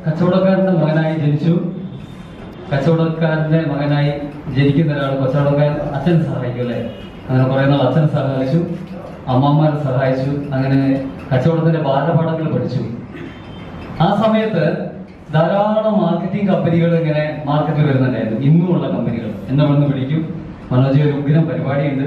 കച്ചവടക്കാരന്റെ മകനായി ജനിച്ചു കച്ചവടക്കാരന്റെ മകനായി ജനിക്കുന്ന ഒരാൾ കച്ചവടക്കാരൻ അച്ഛൻ സഹായിക്കും അല്ലേ അങ്ങനെ കുറെ നാൾ അച്ഛൻ സഹായിച്ചു അമ്മമാരെ സഹായിച്ചു അങ്ങനെ കച്ചവടത്തിന്റെ ബാലപാഠങ്ങൾ പഠിച്ചു ആ സമയത്ത് ധാരാളം മാർക്കറ്റിംഗ് കമ്പനികൾ ഇങ്ങനെ മാർക്കറ്റിൽ വരുന്നുണ്ടായിരുന്നു ഇന്നുമുള്ള കമ്പനികൾ എന്നെ വന്ന് വിളിക്കും മനോജ് ഒരു ഉഗ്രം പരിപാടിയുണ്ട്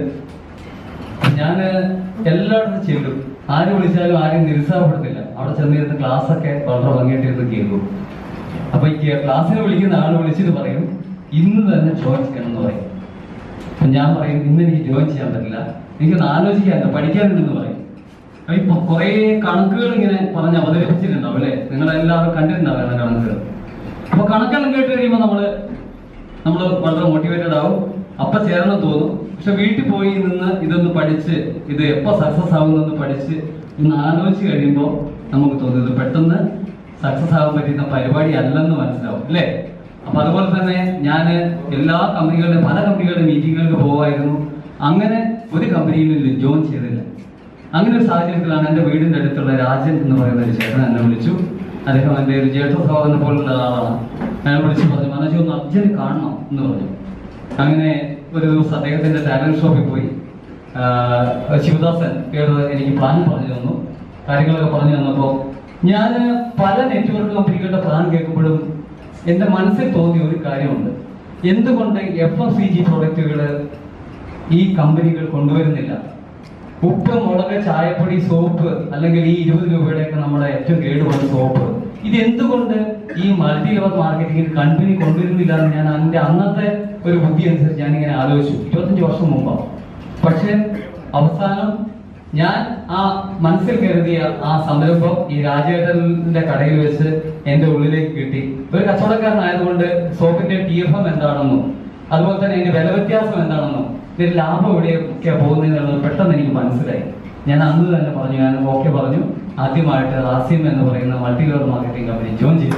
ഞാൻ എല്ലായിടത്തും ചെല്ലും ആര് വിളിച്ചാലും ആരെയും നിരുത്സാഹപ്പെടുത്തില്ല അവിടെ ചെന്നിരുന്ന് ക്ലാസ് ഒക്കെ വളരെ ഭംഗിയായിട്ടിരുന്ന് കേൾക്കും അപ്പൊ ഈ ക്ലാസ്സിന് വിളിക്കുന്ന ആൾ വിളിച്ചിട്ട് പറയും ഇന്ന് തന്നെ ജോയിൻ ചെയ്യണം എന്ന് പറയും അപ്പൊ ഞാൻ പറയും ഇന്ന് എനിക്ക് ജോയിൻ ചെയ്യാൻ പറ്റില്ല എനിക്കൊന്ന് ആലോചിക്കാനുണ്ട് പഠിക്കാനുണ്ടെന്ന് പറയും അപ്പൊ ഇപ്പൊ കുറെ കണക്കുകൾ ഇങ്ങനെ പറഞ്ഞ് അവതരിപ്പിച്ചിട്ടുണ്ടാവും അല്ലെ നിങ്ങളെല്ലാവരും കണ്ടിട്ടുണ്ടാവും ആ കണക്കുകൾ അപ്പൊ കണക്കെല്ലാം കേട്ട് കഴിയുമ്പോൾ നമ്മള് നമ്മൾ വളരെ മോട്ടിവേറ്റഡ് ആവും അപ്പൊ ചേരണം തോന്നും പക്ഷെ വീട്ടിൽ പോയി നിന്ന് ഇതൊന്ന് പഠിച്ച് ഇത് എപ്പോ സക്സസ് ആവുന്നെന്ന് പഠിച്ച് ഇന്ന് ആലോചിച്ച് കഴിയുമ്പോൾ നമുക്ക് തോന്നും ഇത് പെട്ടെന്ന് സക്സസ് ആവാൻ പറ്റുന്ന പരിപാടി അല്ലെന്ന് മനസ്സിലാവും അല്ലേ അപ്പൊ അതുപോലെ തന്നെ ഞാൻ എല്ലാ കമ്പനികളുടെ പല കമ്പനികളുടെ മീറ്റിങ്ങുകൾക്ക് പോകുമായിരുന്നു അങ്ങനെ ഒരു കമ്പനിയിൽ ജോയിൻ ചെയ്തില്ല അങ്ങനെ ഒരു സാഹചര്യത്തിലാണ് എൻ്റെ വീടിന്റെ അടുത്തുള്ള രാജൻ എന്ന് പറയുന്ന ഒരു ചേട്ടൻ എന്നെ വിളിച്ചു അദ്ദേഹം എൻ്റെ ഒരു ജ്യേഷ്ഠ സഹോദരനെ പോലുള്ള ആളാണ് ഞാൻ വിളിച്ചു പറഞ്ഞു മനോജ് ഒന്ന് അർജന്റ് കാണണം എന്ന് പറഞ്ഞു അങ്ങനെ ഒരു ദിവസം അദ്ദേഹത്തിന്റെ ടാലന്റ് ഷോപ്പിൽ പോയി ആഹ് ശിവദാസൻ കേട്ടത് എനിക്ക് പ്ലാൻ പറഞ്ഞു തന്നു കാര്യങ്ങളൊക്കെ പറഞ്ഞു തന്നപ്പോൾ ഞാൻ പല നെറ്റ്വർക്ക് കമ്പനികളുടെ പ്ലാൻ കേൾക്കുമ്പോഴും എൻ്റെ മനസ്സിൽ തോന്നിയ ഒരു കാര്യമുണ്ട് എന്തുകൊണ്ട് എഫ് എം സി ജി പ്രൊഡക്റ്റുകൾ ഈ കമ്പനികൾ കൊണ്ടുവരുന്നില്ല ഉപ്പ് മുളക് ചായപ്പൊടി സോപ്പ് അല്ലെങ്കിൽ ഈ ഇരുപത് രൂപയുടെയൊക്കെ നമ്മുടെ ഏറ്റവും കേടുവന്ന സോപ്പ് ഇത് എന്തുകൊണ്ട് ഈ മൾട്ടി ലെവൽ മാർക്കറ്റിംഗിൽ കമ്പനി കൊണ്ടുവരുന്നില്ല എന്ന് ഞാൻ അതിന്റെ അന്നത്തെ ഒരു ബുദ്ധി അനുസരിച്ച് ഞാൻ ഇങ്ങനെ ആലോചിച്ചു ഇരുപത്തഞ്ച് വർഷം മുമ്പാണ് പക്ഷെ അവസാനം ഞാൻ ആ മനസ്സിൽ കരുതിയ ആ സംരംഭം ഈ രാജേട്ടന്റെ കടയിൽ വെച്ച് എന്റെ ഉള്ളിലേക്ക് കിട്ടി ഒരു കച്ചവടക്കാരനായതുകൊണ്ട് സോപ്പിന്റെ ടി എഫ് എം എന്താണെന്നും അതുപോലെ തന്നെ ഇതിന്റെ വില വ്യത്യാസം എന്താണെന്നും ഇതിന്റെ ലാഭം എവിടെയൊക്കെ പോകുന്നതെന്നുള്ളത് പെട്ടെന്ന് എനിക്ക് മനസ്സിലായി ഞാൻ അന്ന് തന്നെ പറഞ്ഞു ഞാൻ ഓക്കെ പറഞ്ഞു ആദ്യമായിട്ട് റാസിം എന്ന് പറയുന്ന multi level marketing company join ചെയ്തു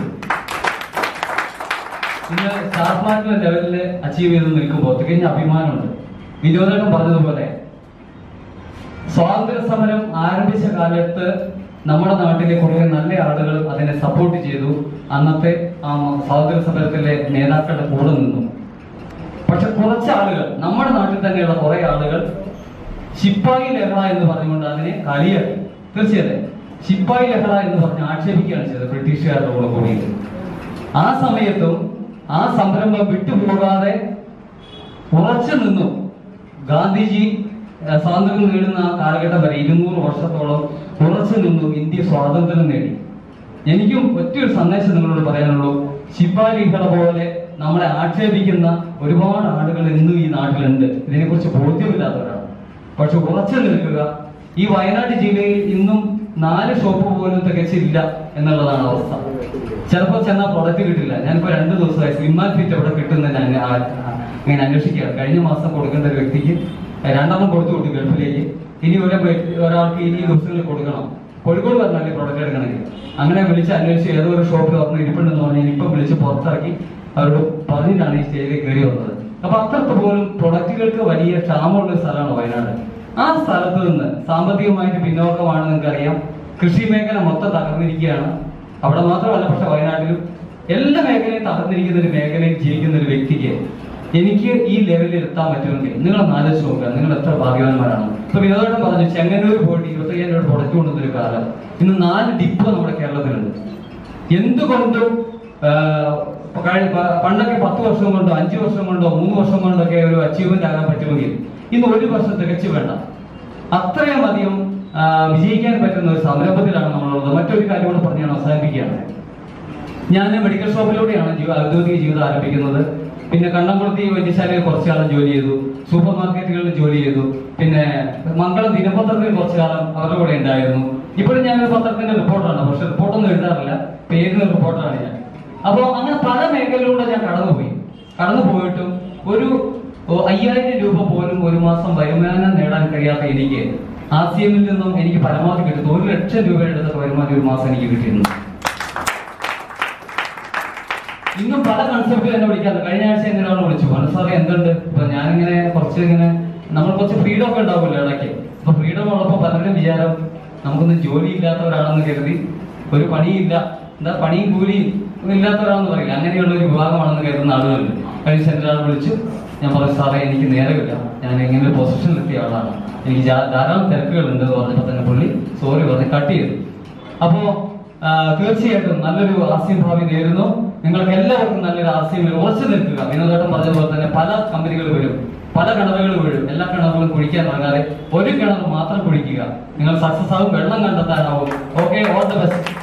ഇന്ന് സ്റ്റാർ മാർക്കറ്റ് ലെവലിൽ അച്ചീവ് ചെയ്ത് നിൽക്കുമ്പോൾ തികഞ്ഞ അഭിമാനമുണ്ട് വിനോദേട്ടൻ പറഞ്ഞതുപോലെ സ്വാതന്ത്ര്യ സമരം ആരംഭിച്ച കാലത്ത് നമ്മുടെ നാട്ടിലെ കുറെ നല്ല ആളുകൾ അതിനെ സപ്പോർട്ട് ചെയ്തു അന്നത്തെ ആ സ്വാതന്ത്ര്യ സമരത്തിലെ നേതാക്കളുടെ കൂടെ നിന്നു പക്ഷെ കുറച്ച് ആളുകൾ നമ്മുടെ നാട്ടിൽ തന്നെയുള്ള കുറെ ആളുകൾ ശിപ്പായി ലഹള എന്ന് പറഞ്ഞുകൊണ്ട് അതിനെ കളിയാക്കി തീർച്ചയായും ശിപ്പായി ലഹള എന്ന് പറഞ്ഞ് ആക്ഷേപിക്കുകയാണ് ചെയ്തത് ബ്രിട്ടീഷുകാരുടെ കൂടെ കൂടിയിട്ട് ആ സമയത്തും ആ സംരംഭം വിട്ടുപോകാതെ ഉറച്ചു നിന്നു ഗാന്ധിജി ഏഹ്, സ്വാതന്ത്ര്യം നേടുന്ന ആ കാലഘട്ടം വരെ ഇരുന്നൂറ് വർഷത്തോളം ഉറച്ചു നിന്നു ഇന്ത്യ സ്വാതന്ത്ര്യം നേടി എനിക്കും ഒറ്റയൊരു സന്ദേശം നിങ്ങളോട് പറയാനുള്ളൂ ശിപ്പാലികള പോലെ നമ്മളെ ആക്ഷേപിക്കുന്ന ഒരുപാട് ആളുകൾ ഇന്നും ഈ നാട്ടിലുണ്ട് ഇതിനെക്കുറിച്ച് ബോധ്യമില്ലാത്തവരാണ് പക്ഷെ ഉറച്ചു നിൽക്കുക ഈ വയനാട് ജില്ലയിൽ ഇന്നും നാല് ഷോപ്പ് പോലും തികച്ചില്ല എന്നുള്ളതാണ് അവസ്ഥ ചിലപ്പോൾ ചെന്നാൽ പ്രൊഡക്റ്റ് കിട്ടില്ല ഞാനിപ്പോ രണ്ട് ദിവസമായി സ്ലിമാൻ ഫിറ്റ് എവിടെ കിട്ടുന്ന ഞാൻ ആ- ആ- ഇങ്ങനെ അന്വേഷിക്കുകയാണ് കഴിഞ്ഞ മാസം കൊടുക്കേണ്ട ഒരു വ്യക്തിക്ക് രണ്ടെണ്ണം കൊടുത്തു വിട്ടു ഗൾഫിലേക്ക് ഇനി ഒരു വ്യക്തി- ഒരാൾക്ക് ഇനി ഈ ദിവസങ്ങളിൽ കൊടുക്കണം കോഴിക്കോട് പറഞ്ഞാലേ പ്രൊഡക്റ്റ് എടുക്കണമെങ്കിൽ അങ്ങനെ വിളിച്ച് അന്വേഷിച്ച് ഏതോ ഒരു ഷോപ്പിൽ വന്ന് ഇരിപ്പുണ്ടെന്ന് പറഞ്ഞാൽ ഇപ്പം വിളിച്ച് പുറത്താക്കി അവരോട് പറഞ്ഞിട്ടാണ് ഈ സ്റ്റേജിലേക്ക് കയറി വന്നത് അപ്പൊ അത്രത്ത് പോലും പ്രൊഡക്റ്റുകൾക്ക് വലിയ ക്ഷാമമുള്ള ഒരു സ്ഥലമാണ് വയനാട് ആ സ്ഥലത്ത് നിന്ന് സാമ്പത്തികമായിട്ട് പിന്നോക്കമാണ് നിങ്ങൾക്കറിയാം കൃഷി മേഖല മൊത്തം തകർന്നിരിക്കുകയാണ് അവിടെ മാത്രമല്ല പക്ഷെ വയനാട്ടിലും എല്ലാ മേഖലയും തകർന്നിരിക്കുന്ന ഒരു മേഖലയിൽ ജീവിക്കുന്ന ഒരു വ്യക്തിക്ക് എനിക്ക് ഈ ലെവലിൽ എത്താൻ പറ്റുമെങ്കിൽ നിങ്ങൾ ഒന്ന് ആലോചിച്ച് നോക്കുക നിങ്ങൾ എത്ര ഭാഗ്യവാന്മാരാണ് ഇപ്പൊ വിനോദം പറഞ്ഞു ചെങ്ങന്നൂർ പോയിട്ട് ഇരുപത്തയ്യായിരം രൂപ പ്രൊഡക്റ്റ് കൊണ്ടുവന്ന ഒരു കാലം ഇന്ന് നാല് ഡിപ്പോ നമ്മുടെ കേരളത്തിലുണ്ട് എന്തുകൊണ്ടും ആ, ഇപ്പൊ കഴി- പ- പണ്ടൊക്കെ പത്ത് വർഷം കൊണ്ടോ അഞ്ച് വർഷം കൊണ്ടോ മൂന്ന് വർഷം കൊണ്ടോ ഒക്കെ ഒരു അച്ചീവ്മെന്റ് ആകാൻ പറ്റുമെങ്കിൽ ഇന്ന് ഒരു വർഷം തികച്ചു വേണ്ട അത്രയും അധികം ആ, വിജയിക്കാൻ പറ്റുന്ന ഒരു സംരംഭത്തിലാണ് നമ്മളുള്ളത് മറ്റൊരു കാര്യം കൂടെ പറഞ്ഞ് ഞാൻ അവസാനിപ്പിക്കുകയാണ് ഞാൻ മെഡിക്കൽ ഷോപ്പിലൂടെയാണ് ജീവ ഔദ്യോഗിക ജീവിതം ആരംഭിക്കുന്നത് പിന്നെ കണ്ണംകുളത്തി വൈദ്യശാലയിൽ കുറച്ചു കാലം ജോലി ചെയ്തു സൂപ്പർ മാർക്കറ്റുകളിൽ ജോലി ചെയ്തു പിന്നെ മംഗളം ദിനപത്രത്തിൽ കുറച്ചു കാലം അവരുടെ കൂടെ ഉണ്ടായിരുന്നു ഇപ്പോഴും ഞാനൊരു പത്രത്തിന്റെ റിപ്പോർട്ടാണ് പക്ഷെ റിപ്പോർട്ടൊന്നും എഴുതാറില്ല പേരിന് റിപ്പോർട്ടാണ് ഞാൻ അപ്പോൾ അങ്ങനെ പല മേഖലയിലൂടെ ഞാൻ കടന്നുപോയി കടന്നു പോയിട്ടും ഒരു ഓ, അയ്യായിരം രൂപ പോലും ഒരു മാസം വരുമാനം നേടാൻ കഴിയാത്ത എനിക്ക് ആർ സി എമ്മിൽ നിന്നും എനിക്ക് പരമാവധി കിട്ടുന്നു ഒരു ലക്ഷം രൂപയുടെ അടുത്തൊക്കെ വരുമാനം ഒരു മാസം എനിക്ക് കിട്ടിയിരുന്നു ഇന്നും പല കൺസെപ്റ്റ് എന്നെ വിളിക്കാറുണ്ട് കഴിഞ്ഞ ആഴ്ച എങ്ങനെ ഒരാൾ വിളിച്ചു മനു സാറേ എന്തുണ്ട് ഇപ്പൊ ഞാനിങ്ങനെ കുറച്ച് ഇങ്ങനെ നമ്മൾ കുറച്ച് ഫ്രീഡം ഒക്കെ ഉണ്ടാവില്ല ഇടയ്ക്ക് അപ്പൊ ഫ്രീഡം ഉള്ളപ്പോ പലരും വിചാരം നമുക്കൊന്നും ജോലി ഇല്ലാത്തവരാണെന്ന് കരുതി ഒരു പണിയില്ല എന്താ പണിയും കൂലിയും ഇല്ലാത്തവരാണെന്ന് പറയില്ല അങ്ങനെയുള്ള ഒരു വിഭാഗമാണെന്ന് കരുതുന്ന ആളുകളുണ്ട് കഴിഞ്ഞ എൻ്റെ ആൾ വിളിച്ചു ഞാൻ പറഞ്ഞു സാറേ എനിക്ക് നേരമില്ല ഞാൻ ഇങ്ങനെ ഒരു പൊസിഷനിൽ എത്തിയ ആളാണ് എനിക്ക് ജാ- ധാരാളം തിരക്കുകളുണ്ട് എന്ന് പറഞ്ഞപ്പോൾ തന്നെ പുള്ളി സോറി പറഞ്ഞ് കട്ട് ചെയ്തു അപ്പോ ആ, തീർച്ചയായിട്ടും നല്ലൊരു ആസ്യം ഭാവി നേരുന്നു നിങ്ങൾക്ക് എല്ലാവർക്കും നല്ലൊരു ആസ്യമിൽ ഉറച്ചു നിൽക്കുക വിനോദേട്ടൻ പറഞ്ഞതുപോലെ തന്നെ പല കമ്പനികൾ വരും പല കിണറുകൾ വീഴും എല്ലാ കിണറുകളും കുഴിക്കാൻ ഇറങ്ങാതെ ഒരു കിണർ മാത്രം കുഴിക്കുക നിങ്ങൾ സക്സസ് ആവും വെള്ളം കണ്ടെത്താനാവും ഓക്കെ ഓൾ ദ ബെസ്റ്റ്